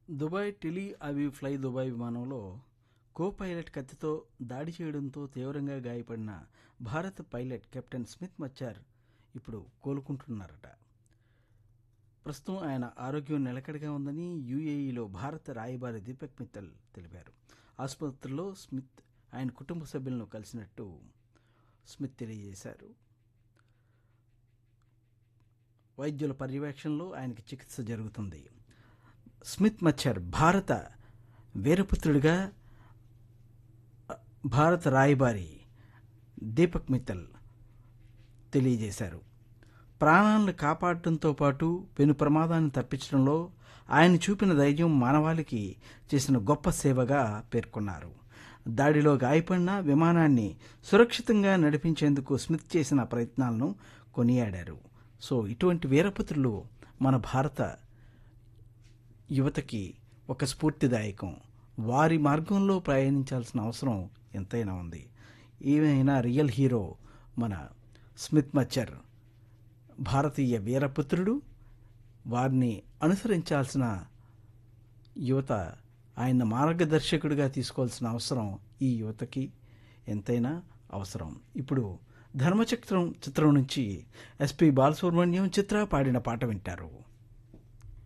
Dubai Tel Aviv fly Dubai విమానంలో co pilot కత్తితో దాడి చేయడంతో తీవ్రంగా గాయపడిన భారత పైలట్ కెప్టెన్ స్మిత్ మచ్చార్ ఇప్పుడు కోలుకుంటున్నారట ప్రస్తుతం ఆయన ఆరోగ్యం నిలకడగా ఉందని యుఏఈలో భారత రాయబారి దీపక్ మిత్తల్ తెలిపారు ఆసుపత్రిలో స్మిత్ ఆయన కుటుంబ సభ్యులను కలిసినట్టు స్మిత్ తెలియజేశారు వైద్యుల పర్యవేక్షణలో ఆయనకి చికిత్స జరుగుతుంది స్మిత్ మచ్చర్ భారత వీరపుత్రుడిగా భారత రాయబారి దీపక్ మిత్తల్ తెలియజేశారు ప్రాణాలను కాపాడటంతో పాటు పెను ప్రమాదాన్ని తప్పించడంలో ఆయన చూపిన ధైర్యం మానవాళికి చేసిన గొప్ప సేవగా పేర్కొన్నారు దాడిలో గాయపడిన విమానాన్ని సురక్షితంగా నడిపించేందుకు స్మిత్ చేసిన ప్రయత్నాలను కొనియాడారు సో ఇటువంటి వీరపుత్రులు మన భారత యువతకి ఒక స్ఫూర్తిదాయకం వారి మార్గంలో ప్రయాణించాల్సిన అవసరం ఎంతైనా ఉంది ఏమైనా రియల్ హీరో మన స్మిత్ మచ్చర్ భారతీయ వీరపుత్రుడు వారిని అనుసరించాల్సిన యువత ఆయన మార్గదర్శకుడిగా తీసుకోవాల్సిన అవసరం ఈ యువతకి ఎంతైనా అవసరం ఇప్పుడు ధర్మచక్రం చిత్రం నుంచి ఎస్పి బాలసుబ్రహ్మణ్యం చిత్ర పాడిన పాట వింటారు